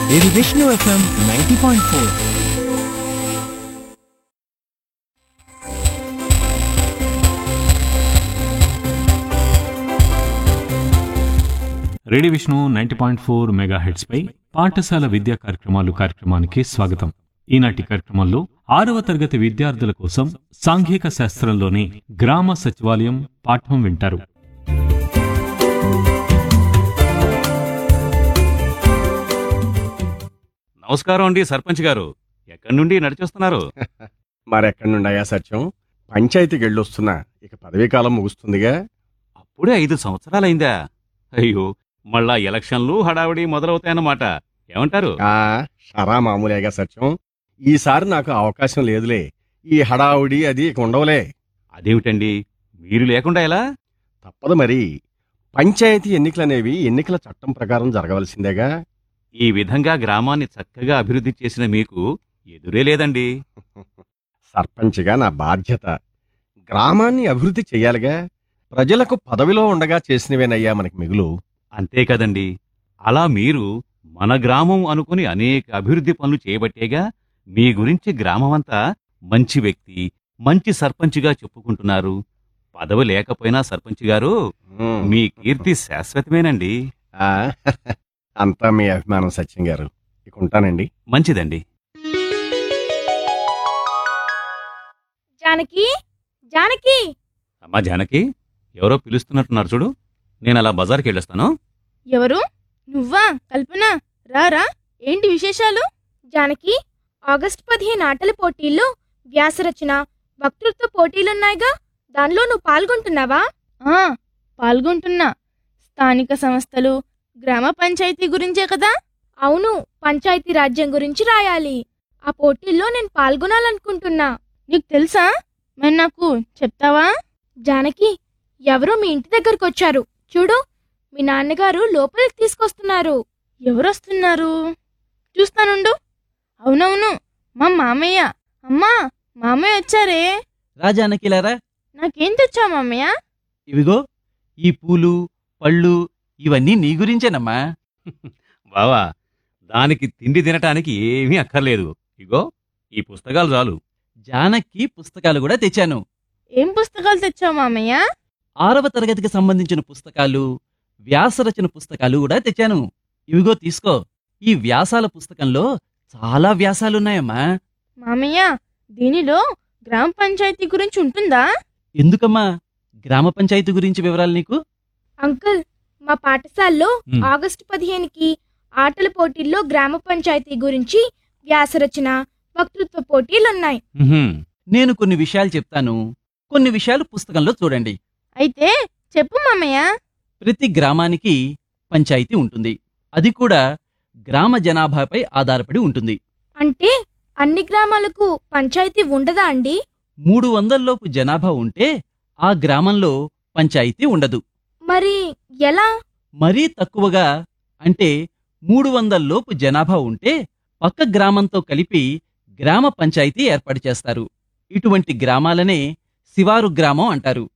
ఇది Vishnu FM ninety point four radio Vishnu ninety point four mega పై పాఠశాల విద్యా కార్యక్రమాలు కార్యక్రమానికి స్వాగతం ఈనాటి కార్యక్రమంలో ఆరవ తరగతి విద్యార్థుల కోసం సాంఘిక శాస్త్రంలోని గ్రామ సచివాలయం పాఠం వింటారు నమస్కారం అండి సర్పంచ్ గారు ఎక్కడి నుండి నడిచొస్తున్నారు మరెక్కడి నుండి అయ్యా సత్యం పంచాయతీకి వెళ్ళొస్తున్నా ఇక పదవీ కాలం ముగుస్తుందిగా అప్పుడే ఐదు సంవత్సరాలైందా అయ్యో మళ్ళా ఎలక్షన్లు హడావిడి మొదలవుతాయన్నమాట ఏమంటారు ఆ షరా మామూలేగా సత్యం ఈసారి నాకు అవకాశం లేదులే ఈ హడావుడి అది ఇక ఉండవులే అదేమిటండి మీరు లేకుండా ఎలా తప్పదు మరి పంచాయతీ ఎన్నికలనేవి ఎన్నికల చట్టం ప్రకారం జరగవలసిందేగా ఈ విధంగా గ్రామాన్ని చక్కగా అభివృద్ధి చేసిన మీకు ఎదురే లేదండి సర్పంచ్గా నా బాధ్యత గ్రామాన్ని అభివృద్ధి చెయ్యాలిగా ప్రజలకు పదవిలో ఉండగా చేసినవేనయ్యా మనకి మిగులు అంతే కదండి అలా మీరు మన గ్రామం అనుకుని అనేక అభివృద్ధి పనులు చేయబట్టేగా మీ గురించి గ్రామమంతా మంచి వ్యక్తి మంచి సర్పంచ్గా చెప్పుకుంటున్నారు పదవి లేకపోయినా సర్పంచ్ గారు ఉమ్. మీ కీర్తి శాశ్వతమేనండి ఆ, అంతా మీ అభిమానం సత్యం గారు ఇక ఉంటానండి మంచిదండి జానకి జానకి అమ్మా జానకి ఎవరో పిలుస్తున్నట్టున్నారు చూడు నేను అలా బజార్కి వెళ్ళొస్తాను ఎవరు నువ్వా కల్పన రారా ఏంటి విశేషాలు జానకి ఆగస్టు పదిహేను ఆటల పోటీల్లో వ్యాసరచన వక్తృత్వ పోటీలున్నాయిగా దానిలో నువ్వు పాల్గొంటున్నావా ఆ పాల్గొంటున్నా స్థానిక సంస్థలు గ్రామ పంచాయతీ గురించే కదా అవును పంచాయతీ రాజ్యం గురించి రాయాలి ఆ పోటీల్లో నేను పాల్గొనాలనుకుంటున్నా నీకు తెలుసా మరి నాకు చెప్తావా జానకి ఎవరో మీ ఇంటి దగ్గరకు వచ్చారు చూడు మీ నాన్నగారు లోపలికి తీసుకొస్తున్నారు ఎవరొస్తున్నారు చూస్తానుండు అవునవును మా మామయ్య అమ్మా మామయ్య వచ్చారే రాజానకిలారా నాకేం తెచ్చావు మామయ్య ఇవిగో ఈ పూలు పళ్ళు ఇవన్నీ నీ గురించేనమ్మా బావా దానికి తిండి తినటానికి ఏమీ అక్కర్లేదు ఇగో ఈ పుస్తకాలు చాలు జానకి పుస్తకాలు కూడా తెచ్చాను ఏం పుస్తకాలు తెచ్చావు మామయ్య ఆరవ తరగతికి సంబంధించిన పుస్తకాలు వ్యాసరచన పుస్తకాలు కూడా తెచ్చాను ఇవిగో తీసుకో ఈ వ్యాసాల పుస్తకంలో చాలా వ్యాసాలున్నాయమ్మా మామయ్య దీనిలో గ్రామ పంచాయతీ గురించి ఉంటుందా ఎందుకమ్మా గ్రామ పంచాయతీ గురించి వివరాలు నీకు అంకుల్ మా పాఠశాలలో మ్. ఆగస్టు పదిహేనుకి ఆటల పోటీల్లో గ్రామ పంచాయతీ గురించి వ్యాసరచన వక్తృత్వ పోటీలున్నాయి ఉహుం. నేను కొన్ని విషయాలు చెప్తాను కొన్ని విషయాలు పుస్తకంలో చూడండి అయితే చెప్పు మామయ్య ప్రతి గ్రామానికి పంచాయతీ ఉంటుంది అది కూడా గ్రామ జనాభాపై ఆధారపడి ఉంటుంది అంటే అన్ని గ్రామాలకు పంచాయతీ ఉండదా అండి మూడు వందల్లోపు జనాభా ఉంటే ఆ గ్రామంలో పంచాయతీ ఉండదు మరి ఎలా మరీ తక్కువగా అంటే మూడు వందల్లోపు జనాభా ఉంటే పక్క గ్రామంతో కలిపి గ్రామ పంచాయతీ ఏర్పాటు చేస్తారు ఇటువంటి గ్రామాలనే శివారు గ్రామం అంటారు